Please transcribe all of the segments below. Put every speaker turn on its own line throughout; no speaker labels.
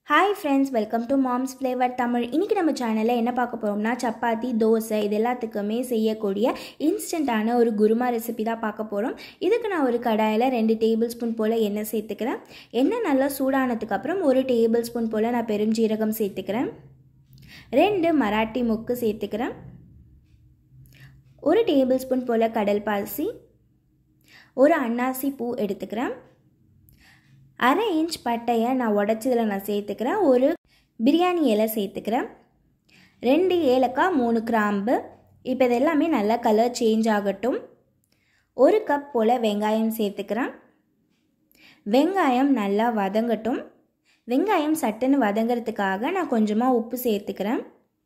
hi friends welcome to mom's flavour Tamil இன்றைக்கி நம்ம சேனலில் என்ன பார்க்க போகிறோம்னா சப்பாத்தி தோசை இது எல்லாத்துக்குமே செய்யக்கூடிய இன்ஸ்டண்ட்டான ஒரு குருமா ரெசிபி தான் பார்க்க போகிறோம் இதுக்கு நான் ஒரு கடாயில் ரெண்டு டேபிள் ஸ்பூன் போல் எண்ணெய் சேர்த்துக்கிறேன் எண்ணெய் நல்லா சூடானதுக்கு அப்புறம் ஒரு டேபிள் ஸ்பூன் போல் நான் பெருஞ்சீரகம் சேர்த்துக்கிறேன் ரெண்டு மராட்டி முக்கு சேர்த்துக்கிறேன் ஒரு டேபிள் ஸ்பூன் போல் கடல் பாசி ஒரு அன்னாசி பூ எடுத்துக்கிறேன் அரை இன்ச் பட்டையை நான் உடச்சதில் நான் சேர்த்துக்கிறேன் ஒரு பிரியாணி இலை சேர்த்துக்கிறேன் ரெண்டு ஏலக்காய் மூணு கிராம்பு இப்போ இது எல்லாமே நல்லா கலர் சேஞ்ச் ஆகட்டும் ஒரு கப் போல் வெங்காயம் சேர்த்துக்கிறேன் வெங்காயம் நல்லா வதங்கட்டும் வெங்காயம் சட்டுன்னு வதங்கிறதுக்காக நான் கொஞ்சமாக உப்பு சேர்த்துக்கிறேன்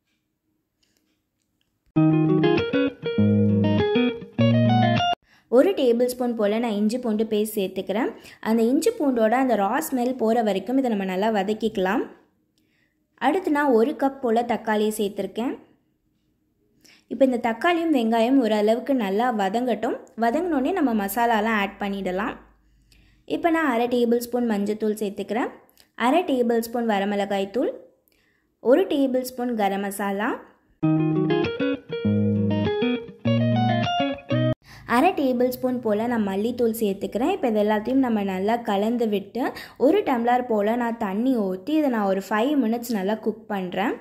ஒரு டேபிள் ஸ்பூன் போல் நான் இஞ்சி பூண்டு பேஸ்ட் சேர்த்துக்கிறேன் அந்த இஞ்சி பூண்டோட அந்த ரா ஸ்மெல் போகிற வரைக்கும் இதை நம்ம நல்லா வதக்கிக்கலாம் அடுத்து நான் ஒரு கப் போல் தக்காளி சேர்த்துருக்கேன் இப்போ இந்த தக்காளியும் வெங்காயம் ஓரளவுக்கு நல்லா வதங்கட்டும் வதங்கினோடனே நம்ம மசாலாலாம் ஆட் பண்ணிடலாம் இப்போ நான் அரை டேபிள் ஸ்பூன் மஞ்சத்தூள் சேர்த்துக்கிறேன் அரை டேபிள் ஸ்பூன் வரமிளகாய் தூள் ஒரு டேபிள் ஸ்பூன் கரம் மசாலா அரை டேபிள் ஸ்பூன் போல் நான் மல்லித்தூள் சேர்த்துக்கிறேன் இப்போ இது எல்லாத்தையும் நம்ம நல்லா கலந்து விட்டு ஒரு டம்ளர் போல் நான் தண்ணி ஊற்றி இதை நான் ஒரு ஃபைவ் மினிட்ஸ் நல்லா குக் பண்ணுறேன்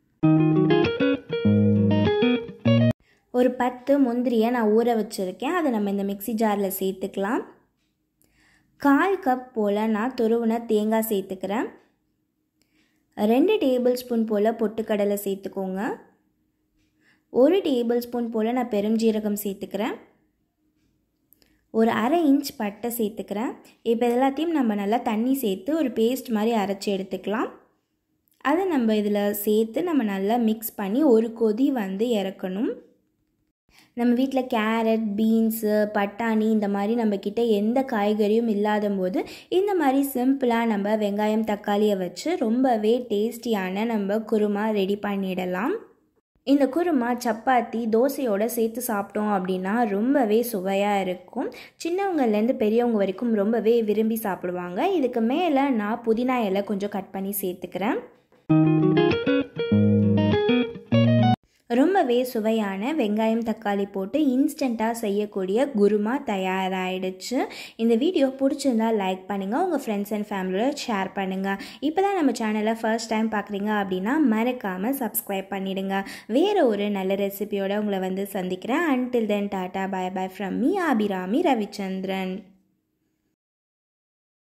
ஒரு பத்து முந்திரியை நான் ஊற வச்சுருக்கேன் அதை நம்ம இந்த மிக்சி ஜாரில் சேர்த்துக்கலாம் கால் கப் போல் நான் துருவின தேங்காய் சேர்த்துக்கிறேன் ரெண்டு டேபிள் ஸ்பூன் போல் பொட்டுக்கடலை சேர்த்துக்கோங்க ஒரு டேபிள் ஸ்பூன் போல் நான் பெருஞ்சீரகம் சேர்த்துக்கிறேன் ஒரு அரை இன்ச் பட்டை சேர்த்துக்கிறேன் இப்போ எல்லாத்தையும் நம்ம நல்லா தண்ணி சேர்த்து ஒரு பேஸ்ட் மாதிரி அரைச்சி எடுத்துக்கலாம் அதை நம்ம இதில் சேர்த்து நம்ம நல்லா மிக்ஸ் பண்ணி ஒரு கொதி வந்து இறக்கணும் நம்ம வீட்டில் கேரட் பீன்ஸு பட்டாணி இந்த மாதிரி நம்மக்கிட்ட எந்த காய்கறியும் இல்லாத போது இந்த மாதிரி சிம்பிளாக நம்ம வெங்காயம் தக்காளியை வச்சு ரொம்பவே டேஸ்டியான நம்ம குருமா ரெடி பண்ணிடலாம் இந்த குருமா சப்பாத்தி தோசையோடு சேர்த்து சாப்பிட்டோம் அப்படின்னா ரொம்பவே சுவையாக இருக்கும் சின்னவங்கலேருந்து பெரியவங்க வரைக்கும் ரொம்பவே விரும்பி சாப்பிடுவாங்க இதுக்கு மேலே நான் புதினா இலை கொஞ்சம் கட் பண்ணி சேர்த்துக்கிறேன் ரொம்பவே சுவையான வெங்காயம் தக்காளி போட்டு இன்ஸ்டண்ட்டாக செய்யக்கூடிய குருமா தயாராகிடுச்சு இந்த வீடியோ பிடிச்சிருந்தா லைக் பண்ணுங்கள் உங்கள் ஃப்ரெண்ட்ஸ் அண்ட் ஃபேமிலியோட ஷேர் பண்ணுங்கள் இப்போ தான் நம்ம சேனலை ஃபர்ஸ்ட் டைம் பார்க்குறீங்க அப்படின்னா மறக்காமல் சப்ஸ்கிரைப் பண்ணிவிடுங்க வேறு ஒரு நல்ல ரெசிபியோட உங்களை வந்து சந்திக்கிறேன் until then tata bye bye from me Abirami Ravichandran